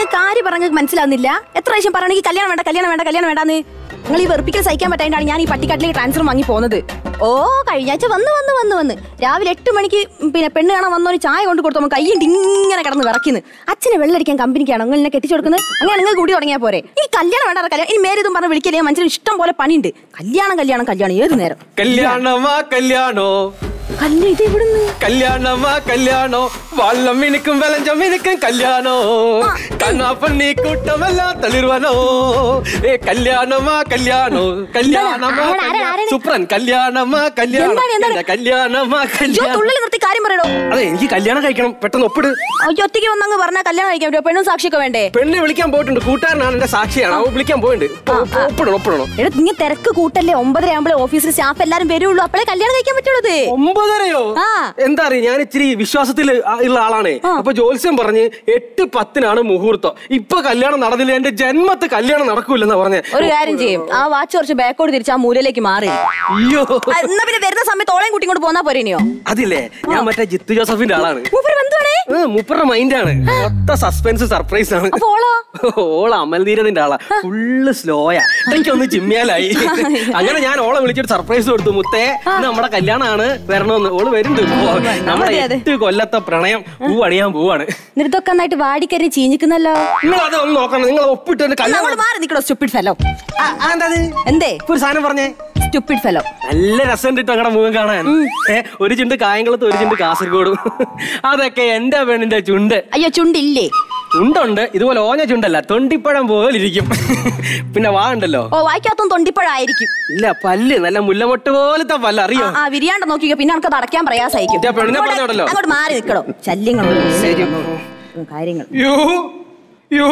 നിങ്ങൾക്ക് കാര്യം പറഞ്ഞ മനസ്സിലാവുന്നില്ല എത്ര പ്രാവശ്യം പറയണെങ്കിൽ കല്യാണം വേണ്ട കല്യാണം വേണ്ട കല്യാണം വേണ്ടാന്ന് നിങ്ങൾ ഈ വെറുപ്പിക്കൽ സഹിക്കാൻ പറ്റാണ്ടാണ് ഞാൻ ഈ പട്ടിക്കാട്ടിലേക്ക് ട്രാൻസ്ഫർ വാങ്ങി പോകുന്നത് ഓ കഴിഞ്ഞ ആഴ്ച വന്ന് വന്ന് വന്ന് വന്ന് രാവിലെ എട്ട് മണിക്ക് പിന്നെ പെണ്ണ് കാണാൻ വന്നൊരു ചായ കൊണ്ട് കൊടുത്തപ്പോൾ കയ്യുണ്ട് ഇങ്ങനെ കിടന്ന് വിറക്കുന്നു അച്ഛനെ വെള്ളടിക്കാൻ കമ്പനിക്കാണോ നിങ്ങൾ എന്നെ കെട്ടിച്ചു കൊടുക്കുന്നത് അങ്ങനെ നിങ്ങൾ കൂടി തുടങ്ങിയാൽ പോരെ ഈ കല്യാണം വേണ്ട കല്യാണം ഇനി മേരിതും പറഞ്ഞ് വിളിക്കലേ മനസ്സിന് ഇഷ്ടം പോലെ പണിയുണ്ട് കല്യാണം കല്യാണം കല്യാണം ഏത് നേരം കല്യാണമാ കല്യാണോ കല്യാണം ഇത് ഇവിടുന്ന് കല്യാണമാ കല്യാണോ വള്ളം മിനുക്കും വെലഞ്ചം മിനുക്കും കല്യാണോ കണ്ണാപ്പണ്ണി കൂട്ടമെല്ലാം തളിർവനോ ഏ കല്യാണമാ കല്യാണോ കല്യാണമാ ആരാ, ആരാ, ആരാണ്? സുപ്രൻ കല്യാണമാ കല്യാണം എന്താണ്, എന്താണ്? എന്റെ കല്യാണമാ അയ്യോ കല്യാണം തുള്ളിൽ നിർത്തി കാര്യം പറയടോ അതെ എനിക്ക് കല്യാണം കഴിക്കണം പെട്ടെന്ന് ഒപ്പിട് അയ്യോ ഒറ്റയ്ക്ക് വന്നങ്ങ് പറഞ്ഞാൽ കല്യാണം കഴിക്കാൻ പറ്റുമോ പെണ്ണും സാക്ഷിയൊക്കെ വേണ്ടേ പെണ്ണെ വിളിക്കാൻ പോയിട്ടുണ്ട് കൂട്ടുകാരനാണ് എന്റെ സാക്ഷിയാണ് അവൻ വിളിക്കാൻ പോയിട്ടുണ്ട് ഇപ്പൊ ഒപ്പിടണം ഒപ്പിടണം എടാ നീ തിരക്ക് കൂട്ടല്ലേ ഒമ്പതര ആകുമ്പോഴേ ഓഫീസിൽ സ്റ്റാഫ് എല്ലാരും വരുള്ളൂ അപ്പോഴേ കല്യാണം കഴിക്കാൻ പറ്റുള്ളൂ ഇത്. ഒമ്പതരയോ ആ. എന്താ അറിയ ഞാൻ ഇച്ചിരി വിശ്വാസത്തിൽ ഉള്ള ആളാണ് അപ്പൊ ജോത്സ്യം പറഞ്ഞ് എട്ട് പത്തിനാണ് മുഹൂർത്തം ഇപ്പൊ കല്യാണം നടന്നില്ല എന്റെ ജന്മത്ത് കല്യാണം നടക്കൂലെന്നാ പറഞ്ഞേ ഒരു കാര്യം ചെയ്യും ആ വാച്ച് കുറച്ച് ബാക്കോട് തിരിച്ച് ആ മൂലയിലേക്ക് മാറി അയ്യോ ആ, എന്നാ പിന്നെ വരുന്ന സമയത്ത് ഓളയും കുട്ടി കൊണ്ട് പോന്നാ പോരേനെയോ അതില്ലേ ഞാൻ മറ്റേ ജിത്തു ജോസഫിന്റെ ആളാണ് മൂപ്പര് ബന്ധുവാണേ ഏ, മൂപ്പരുടെ മൈൻഡാണ് മൊത്ത സസ്പെൻസ് സർപ്രൈസ് ആണ് അപ്പൊ ഓളോ ഓള അമൽനീരതിന്റെ ആളാ ഫുള്ള് സ്ലോയാ എനിക്കൊന്ന് ചിമ്മിയാലായി അങ്ങനെ ഞാൻ ഓളെ വിളിച്ചിട്ട് സർപ്രൈസ് കൊടുത്തു മുത്തേ ഇന്ന് നമ്മുടെ കല്യാണമാണ് വരണമെന്ന് ഓള് വരുന്നുണ്ട് ഇപ്പോ. നമ്മുടെ അതെ, അതെ. എട്ട് കൊല്ലത്തെ പ്രണയം പൂ അണിയാൻ പോവാണ് നിർത്തൊക്കെ നന്നായിട്ട് വാടിക്കരി ചീഞ്ഞിക്കുന്നല്ലോ നിങ്ങൾ അത് ഒന്ന് നോക്കണം നിങ്ങൾ ഒപ്പിട്ട് എന്റെ നമ്മൾ കല്യാണം മാറി നിക്കണോ സ്റ്റുപ്പിഡ് ഫെലോ ആ, ആ, എന്താ അത്? എന്തേ ഇപ്പൊ ഒരു സാധനം പറഞ്ഞേ സ്റ്റുപ്പിഡ് ഫെലോ നല്ല രസം കിട്ടും അങ്ങടെ മുഖം കാണാൻ ഏ ഒരു ചുണ്ട് കായംകുളത്ത് ഒരു ചുണ്ട് കാസർഗോഡും അതൊക്കെ എന്റെ പെണ്ണിന്റെ ചുണ്ട് അയ്യോ ചുണ്ടില്ലേ ചുണ്ടുണ്ട് ഇതുപോലെ ഓഞ്ഞ ചുണ്ടല്ല തൊണ്ടിപ്പഴം പോലെ ഇരിക്കും പിന്നെ വാ ഉണ്ടല്ലോ ഓ വായിക്കാത്തും തൊണ്ടിപ്പഴായിരിക്കും ഇല്ല പല്ല് നല്ല മുല്ലമൊട്ട് പോലത്തെ പല്ല് ആ, അറിയോ ആ വിരിയാണ്ട് നോക്കിക്കോ പിന്നെ നമുക്ക് അടയ്ക്കാൻ പ്രയാസമായിരിക്കും ഇതാ പെണ്ണിനെ അങ്ങോട്ട് പറഞ്ഞോടല്ലോ. അങ്ങോട്ട് മാറി നിക്കണോ ശല്യങ്ങൾ കാര്യങ്ങൾ യോ യോ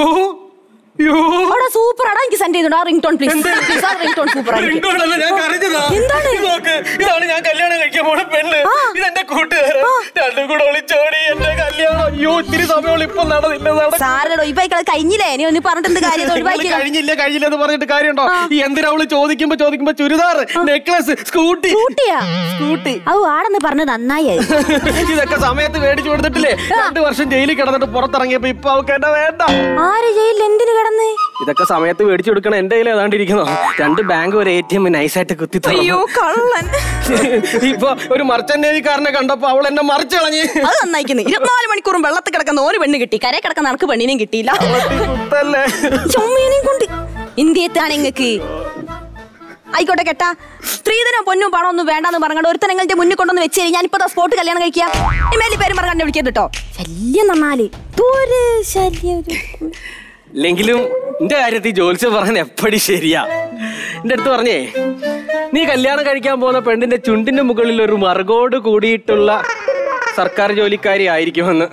യോ അവിടെ സൂപ്പർ ആടാ എനിക്ക് സെൻഡ് ചെയ്തോണ്ട് ആ ring tone please ring tone super ആയിരിക്കും റിംഗ്ടോണല്ല, ഞാൻ കരഞ്ഞതാ. എന്താണ്? ഇത് നോക്ക്, ഇതാണ് ഞാൻ കല്യാണം കഴിക്കാൻ പോണ പെണ്ണ് ഇതെന്റെ കൂട്ടുകാരൻ രണ്ടും കൂടെ ഒളിച്ചോടി എന്റെ കല്യാണം അയ്യോ ഇത്തിരി സമയം ഇപ്പൊ നടന്നില്ല നട- സാറിനോ ഇപ്പൊ ഇക്കളെ കഴിഞ്ഞില്ലേ ഇനി ഒന്ന് പറഞ്ഞിട്ട് എന്ത് കാര്യം ഇത് നിങ്ങള് ഒഴിവാക്കിയോ? കഴിഞ്ഞില്ല കഴിഞ്ഞില്ല എന്ന് പറഞ്ഞിട്ട് കാര്യമുണ്ടോ ഈ എന്തിനാ അവള് ചോദിക്കുമ്പോ ചോദിക്കുമ്പോ ചുരിദാർ നെക്ലസ് സ്കൂട്ടി കൂട്ടിയാ സ്കൂട്ടി ഔ ആടെന്ന് പറഞ്ഞത് നന്നായി അത്. ഇതൊക്കെ സമയത്ത് മേടിച്ചു കൊടുത്തിട്ടില്ലേ രണ്ടു വർഷം ജയിലിൽ കിടന്നിട്ട് പുറത്തിറങ്ങിയപ്പോ ഇപ്പൊ അവൾക്ക് എന്നെ വേണ്ട ആര് ജയിലിൽ എന്തിന് കിടന്ന് ഇതൊക്കെ സമയത്ത് മേടിച്ചു കൊടുക്കണം എന്റെ കയ്യിൽ ഏതാണ്ടിരിക്കുന്നോ രണ്ട് ബാങ്ക് ഒരു എ ടി എം നൈസായിട്ട് കുത്തി തുറന്നു. കള്ളൻ ഇപ്പൊ ഒരു മർച്ചന്റ് നേവിക്കാരനെ കണ്ടപ്പോ അവൾ എന്നെ മറിച്ച് കളഞ്ഞ് അത് നന്നായിക്കുന്നു ഇരുപത്തിനാല് മണിക്കൂറും വെള്ളത്തിൽ കിടക്കുന്ന ഒരു പെണ്ണ് കിട്ടി കരയെ കിടക്കുന്ന നടക്ക് പെണ്ണിനെയും കിട്ടിയില്ല അവട്ടി കുത്തല്ലേ ചുമ്മേനെയും കൊണ്ട് ഇന്ത്യത്താണ് നിങ്ങക്ക് ആയിക്കോട്ടെ കേട്ടാ സ്ത്രീധനം പൊന്നും പണം ഒന്നും വേണ്ടെന്ന് പറഞ്ഞാൽ ഒരുത്തൻ നിങ്ങളുടെ മുന്നിൽ കൊണ്ടൊന്ന് വെച്ചേരി ഞാൻ ഇപ്പൊ സ്പോട്ട് കല്യാണം കഴിക്കാം ഇമേലി പേരും പറഞ്ഞാൽ വിളിക്കരുത് കേട്ടോ ശല്യം നന്നാല് ദൂരെ ശല്യം ഒരു- ഇല്ലെങ്കിലും എന്റെ കാര്യത്തിൽ ജോത്സ്യം പറയാൻ എപ്പടി ശരിയാ എന്റെ അടുത്ത് പറഞ്ഞേ നീ കല്യാണം കഴിക്കാൻ പോകുന്ന പെണ്ണിന്റെ ചുണ്ടിന്റെ മുകളിൽ ഒരു മറുകോട് കൂടിയിട്ടുള്ള സർക്കാർ ജോലിക്കാരി ആയിരിക്കുമെന്ന്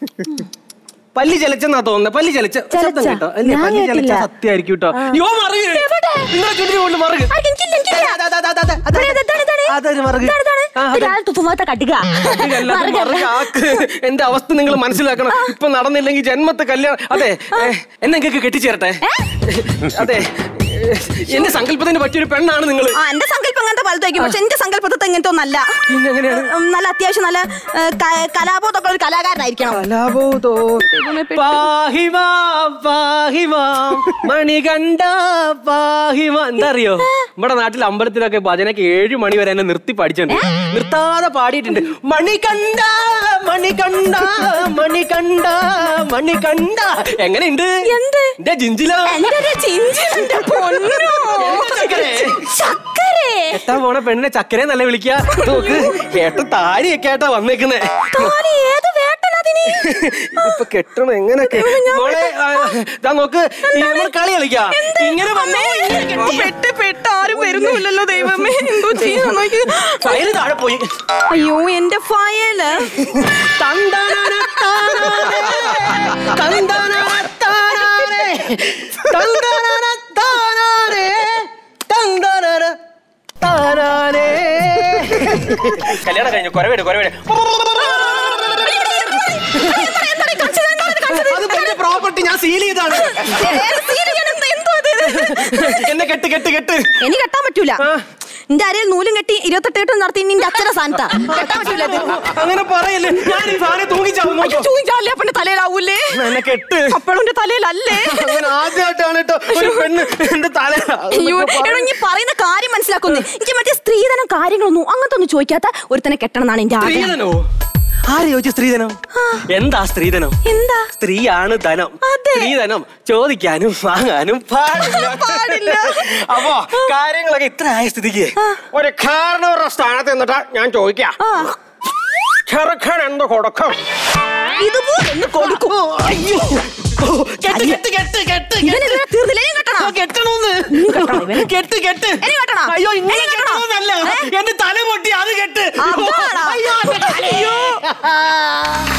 പല്ലി ചലച്ചെന്നാ തോന്നുന്നത് പല്ലി ചലച്ച ശബ്ദം ചലച്ച? കേട്ടോ അല്ലേ ഞാൻ പല്ലി ചലച്ച കേട്ടില്ല. സത്യമായിരിക്കും കേട്ടോ യോ മറുക് നിങ്ങളെ ചുണ്ടിന് കൊണ്ട് മറുക് ആർക്ക് എനിക്കില്ല, എനിക്കില്ല. അതാ, അതാ, അതാ, അതാ, അതാ. അതെ, അതെ, ഇതാണ്, ഇതാണ്. അതൊരു മറുക്. ഇതാണ്, ഇതാണ്. ആ, ഇത് അതെ. രാവിലെ തുപ്പുമാത്ത കട്ടുക ഇതല്ലാതെ മറുകല്ല. മറുക് ആക്ക്. എന്റെ അവസ്ഥ നിങ്ങൾ മനസ്സിലാക്കണം ഇപ്പൊ നടന്നില്ലെങ്കിൽ ജന്മത്തെ കല്യാണം അതെ ഏ, എന്നെ നിങ്ങൾക്ക് കെട്ടിച്ചേരട്ടെ അതെ ഏ, എന്റെ സങ്കല്പത്തിന് പറ്റിയൊരു പെണ്ണാണ് നിങ്ങൾ ആ എന്റെ സങ്കല്പം അങ്ങനത്തെ പലതായിരിക്കും പക്ഷെ എന്റെ സങ്കല്പത്തെ ഇങ്ങനത്തെ ഒന്നല്ല ഉം, നല്ല അത്യാവശ്യം നല്ല ഏ, ക- കലാബോധമൊക്കെ ഒരു കലാകാരനായിരിക്കണം മണികണ്ഠ പാഹിമ എന്താ അറിയോ നമ്മുടെ നാട്ടിൽ അമ്പലത്തിലൊക്കെ ഭജനക്ക് ഏഴു മണി വരെ എന്നെ നിർത്തി പഠിച്ചിട്ടുണ്ട് നിർത്താതെ പാടിയിട്ടുണ്ട് മണികണ്ഠ മണികണ്ഠ മണികണ്ഠ മണികണ്ഠ എങ്ങനെയുണ്ട് എന്ത്? എന്റെ ജിഞ്ചിലോ എന്റെ ഒരു ചിഞ്ചിന്റെ പൊന്നോ. ചക്കരെ. ചക്കരെ എത്താൻ പോണ പെണ്ണിനെ ചക്കരെ നല്ല വിളിക്ക നോക്ക് ഏട്ട താരിയൊക്കെ ആയിട്ടാ വന്നേക്കുന്നേ താലി ഏത് വേട്ടനതിന് ഇതിപ്പോ കെട്ടണം എങ്ങനെ കെ- മോളെ ആ, ദാ നോക്ക് ഈ നമ്മൾ കളി കളിക്കാം ഇങ്ങനെ വന്നോ ഇങ്ങനെ കെട്ടി. പെട്ട് പെട്ട് ആരും വരുന്നില്ലല്ലോ ദൈവമേ എന്തോ ചെയ്യാൻ നോക്കി ഫയല് താഴെ പോയി അയ്യോ എന്റെ ഫയല് തന്താനാന താനാനേ, തന്താനാന താനാനേ, തന്താനാന താനാനേ, തന്താനാന താനാനേ. കല്യാണം കഴിഞ്ഞു കൊരവേട് കൊരവേട് അത് എന്റെ പ്രോപ്പർട്ടി ഞാൻ സീൽ ചെയ്താണ് ഏത് scene ഞാൻ എന്താ- എന്തോ ഇത്? എന്നെ കെട്ട് കെട്ട് കെട്ട് എനിക്ക് കെട്ടാൻ പറ്റൂല ആ. നിന്റെ അരയിൽ നൂലും കെട്ടി ഇരുപത്തെട്ട് കെട്ടും നടത്തി നിന്റെ അച്ഛനെ സ്ഥാനത്താ കെട്ടാൻ പറ്റൂല ഇത്. അങ്ങനെ പറയല്ലേ ഞാൻ ഈ സാധനം തൂങ്ങിച്ചാവും അയ്യോ, ചൂയിച്ചാലേ അപ്പന്റെ തലയിലാവൂലേ എന്നെ കെട്ട് അപ്പോഴും തലയിലല്ലേ അങ്ങനെ ആദ്യമായിട്ടാണ് കേട്ടോ ഒരു പെണ്ണ് എന്റെ തല അയ്യോ എടോ നീ പറയുന്ന കാര്യം മനസ്സിലാക്കുന്നേ എനിക്ക് മറ്റേ സ്ത്രീധനം കാര്യങ്ങളൊന്നും അങ്ങനത്തെ ഒന്നും ചോദിക്കാത്ത ഒരുത്തനെ കെട്ടണം എന്നാണ് എന്റെ ആഗ്രഹം സ്ത്രീധനോ ആര് ചോദിച്ചു സ്ത്രീധനം എന്താ സ്ത്രീധനം എന്താ സ്ത്രീയാണ് ധനം അതെ. സ്ത്രീധനം ചോദിക്കാനും വാങ്ങാനും പാടില്ല പാടില്ല. അപ്പോ കാര്യങ്ങളൊക്കെ ഇത്ര ആയ സ്ഥിതിക്ക് ഒരു കാരണവരുടെ സ്ഥാനത്ത് നിന്നിട്ട് ഞാൻ ചോദിക്കാം ആ ചെറുക്കൻ എന്ത് കൊടുക്കും ഇതുപോലെ ഒന്ന് കൊടുക്കും അയ്യോ കെട്ട് കെട്ട് കെട്ട് കെട്ട് ഇവനിതുവരെ തീർന്നില്ല ഇനി കെട്ടണോ കെട്ടണോന്ന് ഇനി കെട്ടണം ഇവനെ. കെട്ട് കെട്ട് ഇനി കെട്ടണോ? അയ്യോ ഇങ്ങനെ ഇനി കെട്ടണോ? കെട്ടണമെന്നല്ല ഏ? എന്റെ തല പൊട്ടി അത് കെട്ട് അതാണോ? അയ്യോ എന്റെ തല. അയ്യോ